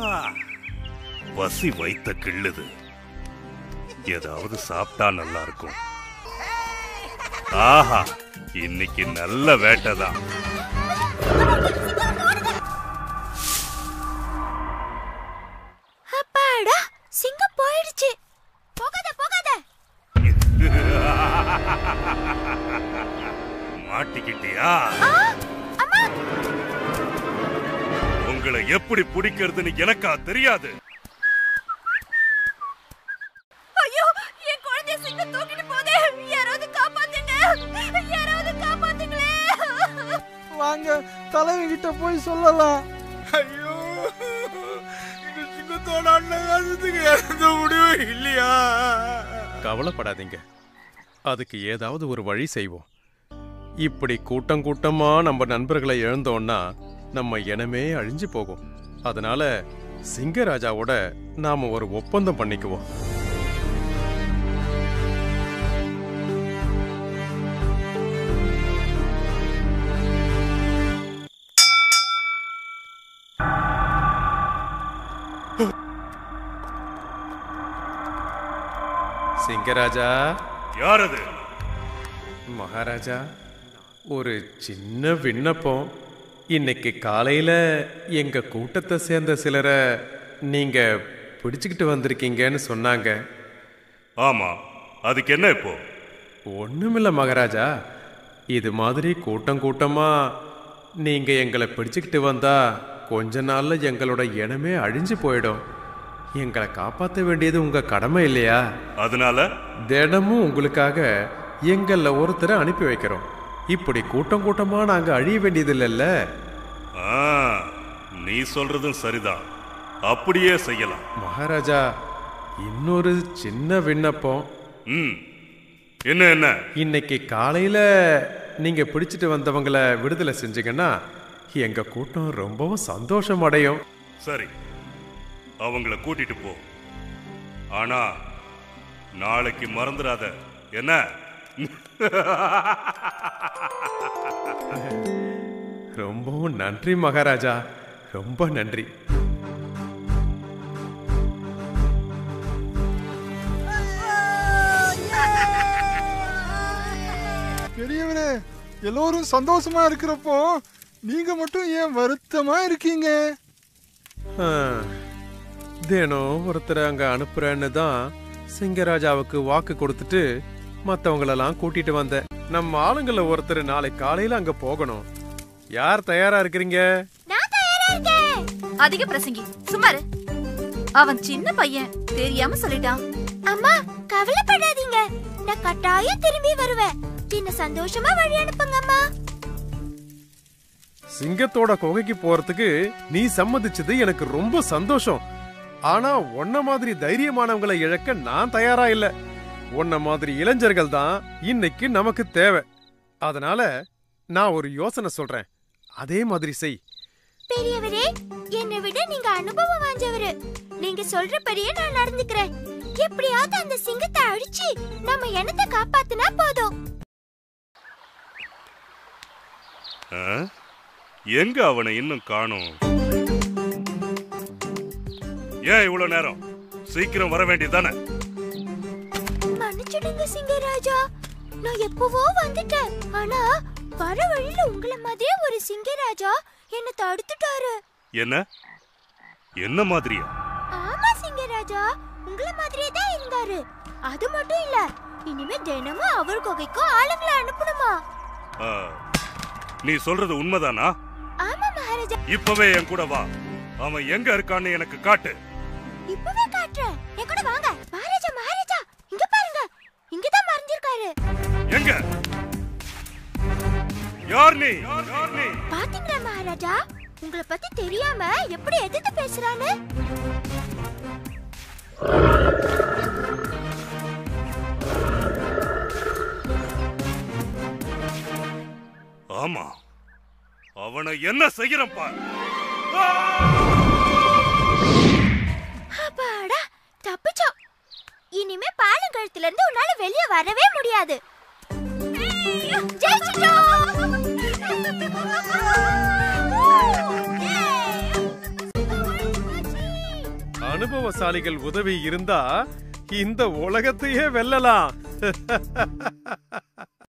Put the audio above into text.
பசி வைத்த கிள்ளுது ஏதாவது சாப்பிட்டா நல்லா இருக்கும் ஆஹா இன்னைக்கு நல்ல வேட்டைதான் அப்பாடா சிங்கம் போயிடுச்சு போகாத போகாத மாட்டிக்கிட்டியா ஆ, அம்மா உங்களை எப்படி பிடிக்கிறதுன்னு எனக்கா தெரியாது ஐயோ என் குழந்தை சிங்கம் தூக்கிட்டு போதே யாராவது காப்பாத்துங்க யாராவது காப்பாத்துங்களே வாங்க தலைவன் கிட்ட போய் சொல்லலாம் ஐயோ இந்த சிங்கத்தோட அண்ணகாசத்துக்கு எந்த முடிவும் இல்லையா கவலைப்படாதீங்க அதுக்கு ஏதாவது ஒரு வழி செய்வோம் இப்படி கூட்டம் கூட்டமா நம்ம நண்பர்களை இழந்தோம்னா நம்ம இனமே அழிஞ்சு போகும் அதனால சிங்கராஜாவோட நாம ஒரு ஒப்பந்தம் பண்ணிக்குவோம் சிங்கராஜா யார் அது மகாராஜா ஒரு சின்ன விண்ணப்பம் இன்னைக்கு காலையில எங்க கூட்டத்தை சேர்ந்த சிலரை நீங்க பிடிச்சுக்கிட்டு வந்திருக்கீங்கன்னு சொன்னாங்க ஆமா அதுக்கு என்ன இப்போ ஒண்ணுமில்ல மகாராஜா இது மாதிரி கூட்டம் கூட்டமா நீங்க எங்களை பிடிச்சுக்கிட்டு வந்தா கொஞ்ச நாள்ல எங்களோட இனமே அழிஞ்சு போயிடும் எங்களை காப்பாற்ற வேண்டியது உங்க கடமை இல்லையா அதனால தினமும் உங்களுக்காக எங்கள ஒருத்தரை அனுப்பி வைக்கிறோம் இப்படி கூட்டம் கூட்டமா நாங்க அழிய வேண்டியது இல்லைல்ல ஆ, நீ சொல்றதும் சரிதான் அப்படியே செய்யலாம் மகாராஜா இன்னொரு சின்ன விண்ணப்பம் ம் என்ன என்ன இன்னைக்கு காலையில நீங்க பிடிச்சிட்டு வந்தவங்கள விடுதலை செஞ்சீங்கன்னா எங்க கூட்டம் ரொம்பவும் சந்தோஷம் அடையும் சரி அவங்கள கூட்டிட்டு போ ஆனா நாளைக்கு மறந்துடாத என்ன ரொம்பவும் நன்றி மகாராஜா ரொம்ப நன்றி பெரியவரே எல்லோரும் சந்தோஷமா இருக்கிறப்போ நீங்க மட்டும் ஏன் வருத்தமா இருக்கீங்க ஆ, தினம் ஒருத்தரை அங்க அனுப்புறேன்னு தான் சிங்கராஜாவுக்கு வாக்கு கொடுத்துட்டு மத்தவங்களெல்லாம் கூட்டிட்டு வந்தேன் நம்ம ஆளுங்கள ஒருத்தர் நாளை காலையில அங்க போகணும் யார் தயாரா இருக்கிறீங்க நான் தயாரா இருக்கேன் அதிக பிரசங்கி சும்மாரு அவன் சின்ன பையன் தெரியாம சொல்லிட்டான் அம்மா கவலைப்படாதீங்க நான் கட்டாயம் திரும்பி வருவேன் என்ன சந்தோஷமா வழி அனுப்புங்க அம்மா சிங்கத்தோட குகைக்கு போறதுக்கு நீ சம்மதிச்சது எனக்கு ரொம்ப சந்தோஷம் ஆனா உன்ன மாதிரி தைரியமானவங்களை இழக்க நான் தயாரா இல்ல உன்ன மாதிரி இளைஞர்கள் தான் இன்னைக்கு நமக்கு தேவை அதனால நான் ஒரு யோசனை சொல்றேன் அதே மாதிரி செய் பெரியவரே என்னை விட நீங்க அனுபவம் வாஞ்சவரு நீங்க சொல்றபடியே நான் நடந்துக்கிறேன் எப்படியாவது அந்த சிங்கத்தை அழிச்சு நம்ம இனத்தை காப்பாத்தினா போதும் ஆ? எங்க அவனை இன்னும் காணோம் ஏன் இவ்வளவு நேரம் சீக்கிரம் வர வேண்டியதானே மன்னிச்சிடுங்க சிங்கராஜா நான் எப்பவோ வந்துட்டேன் ஆனா வர வழியில உங்கள மாதிரியே ஒரு சிங்கராஜா என்ன தடுத்துட்டாரு என்ன என்ன மாதிரியா ஆமா சிங்கராஜா உங்கள மாதிரியே தான் இருந்தாரு அது மட்டும் இல்ல இனிமே தினமும் அவர் குகைக்கும் ஆளுங்களை அனுப்பணுமா ஆ, நீ சொல்றது உண்மைதானா ஆமா மகாராஜா இப்பவே என் கூட வா அவன் எங்க இருக்கான்னு எனக்கு காட்டு இப்பவே காட்டுறேன் என் கூட வாங்க மகாராஜா மகாராஜா இங்க பாருங்க இங்கதான் மறைஞ்சிருக்காரு எங்க யார் நீ யார் நீ பாத்தீங்களா மகாராஜா உங்களை பத்தி தெரியாம எப்படி எதிர்த்து பேசுறான்னு ஆமா அவனை என்ன செய்யறேன் பார் அப்பாடா தப்பிச்சோம் இனிமே பாலங்கழுத்துல இருந்து உன்னால வெளிய வரவே முடியாது ஜெயிச்சிட்டோம் அனுபவசாலிகள் உதவி இருந்தா இந்த உலகத்தையே வெல்லலாம்